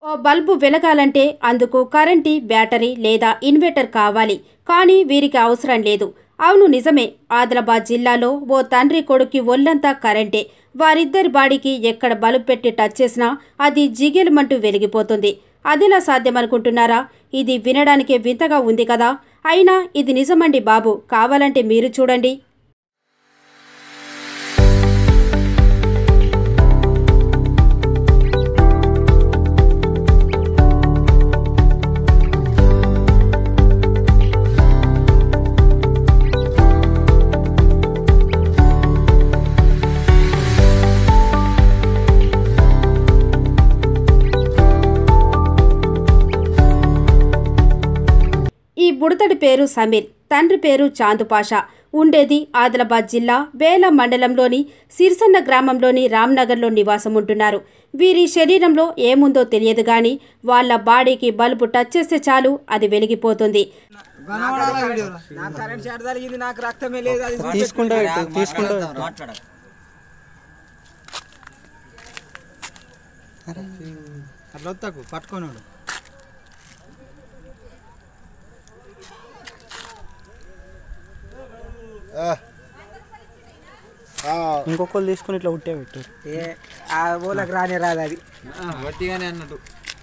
ఓ bulb వెలగాలంటే అందుకు కరెంటీ battery లేదా inverter కావాలి కానీ వీరికి అవసరం లేదు అవును నిజమే ఆదిలాబాద్ జిల్లాలో ఓ తండ్రి కొడుక్కి ఒళ్ళంతా కరెంటే వారిద్దరి బాడీకి ఎక్కడ బల్బు పెట్టి టచ్ చేసినా అది జిగేలమంటూ వెలిగిపోతుంది అదిలా సాధ్యమనుకుంటున్నారా ఇది వినడానికే వింతగా ఉంది కదా అయినా ఇది నిజమండి బాబు కావాలంటే మీరు చూడండి ఈ బుడతడి పేరు సమీర్ తండ్రి పేరు చాందుపాషా ఉండేది ఆదిలాబాద్ జిల్లా బేల మండలంలోని సిర్సన్న గ్రామంలోని రామ్నగర్లో నివాసం ఉంటున్నారు వీరి శరీరంలో ఏముందో తెలియదు గాని వాళ్ళ బాడీకి బల్బు టచ్ చేస్తే చాలు అది వెలిగిపోతుంది నాకు కరెంట్ షాట్ తగిలింది నాకు రక్తమే లేదు అది తీసుకుంటా పెట్టు తీసుకుంటా మాట్లాడ అట్లా వస్తాకు పట్టుకోనుడు ఇంకొకరు తీసుకుని ఇట్లా ఉట్టే పెట్టు ఏ ఆ ఊళ్ళకి రానే రాదు అది వట్టిగానే అన్నట్టు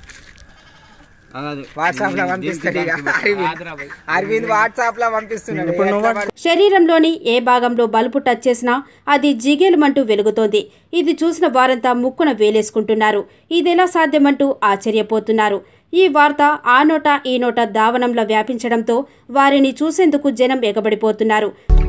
వాట్సాప్ లో పంపిస్తాడు ఇక అరవింద్ అరవింద్ వాట్సాప్ లో పంపిస్తున్నాడు ఇప్పుడు నువ్వు ఎట్లా పడి- శరీరంలోని ఏ భాగంలో బల్బు టచ్ చేసినా అది జిగేలమంటూ వెలుగుతోంది ఇది చూసిన వారంతా ముక్కున వేలేసుకుంటున్నారు ఇదెలా సాధ్యమంటూ ఆశ్చర్యపోతున్నారు ఈ వార్త ఆ నోట ఈ నోట దావనంలో వ్యాపించడంతో వారిని చూసేందుకు జనం ఎగబడిపోతున్నారు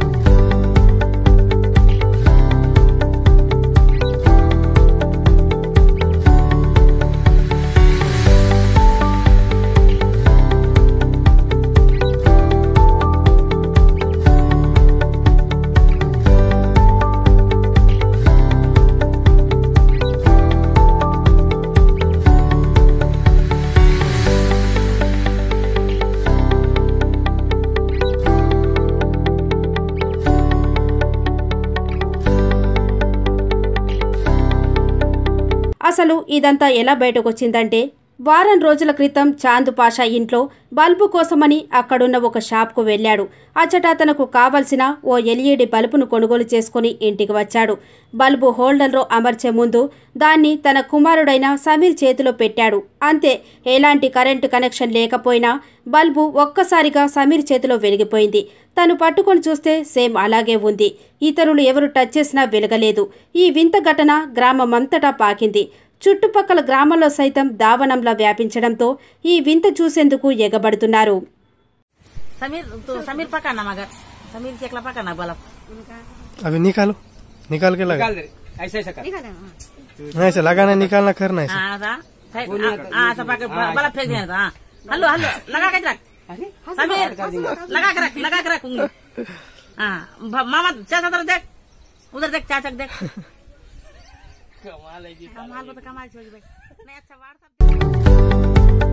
అసలు ఇదంతా ఎలా బయటకొచ్చిందంటే వారం రోజుల క్రితం చాందు పాషా ఇంట్లో బల్బు కోసమని అక్కడున్న ఒక షాప్కు వెళ్ళాడు అచ్చట తనకు కావలసిన ఓ ఎల్ఈడి బల్బును కొనుగోలు చేసుకుని ఇంటికి వచ్చాడు బల్బు హోల్డర్లో అమర్చే ముందు దాన్ని తన కుమారుడైన సమీర్ చేతిలో పెట్టాడు అంతే ఎలాంటి కరెంటు కనెక్షన్ లేకపోయినా బల్బు ఒక్కసారిగా సమీర్ చేతిలో వెలిగిపోయింది తను పట్టుకొని చూస్తే సేమ్ అలాగే ఉంది ఇతరులు ఎవరు టచ్ చేసినా వెలగలేదు ఈ వింత ఘటన గ్రామమంతటా పాకింది చుట్టుపక్కల గ్రామంలో సైతం దావనంలా వ్యాపించడంతో ఈ వింత చూసేందుకు ఎగబడుతున్నారు समीर तो समीर पकाना मगर समीर चेकला पकाना बल्ब अभी निकालो निकाल के लगा ऐसे ऐसे कर नहीं ऐसे लगाना निकालना करना ऐसे हाँ सा हाँ सब पका बल्ब फेंक देना था हाँ हल्लो हल्लो लगा के रख समीर लगा के रख लगा के रख उंगली हाँ भ- मामा चाचा तरफ देख उधर देख चाचा को देख कमाल है कमाल तो कमाल छोड़ भाई मैं अच्छा वार्ता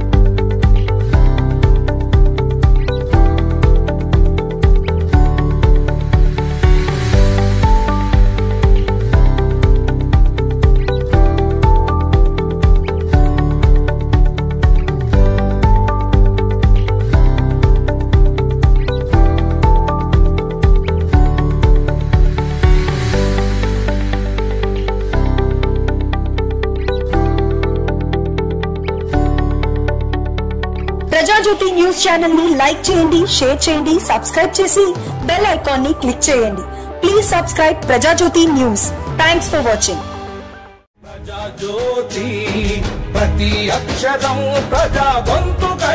ప్రజాజ్యోతి న్యూస్ ఛానల్ ని లైక్ చేయండి షేర్ చేయండి సబ్స్క్రైబ్ చేసి బెల్ ఐకాన్ ని క్లిక్ చేయండి please subscribe Prajajyothi news thanks for watching Prajajyothi ప్రతి అక్షరం ప్రజా గొంతుకై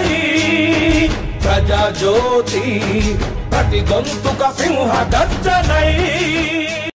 ప్రజాజ్యోతి ప్రతి గొంతుక సింహ గర్జనై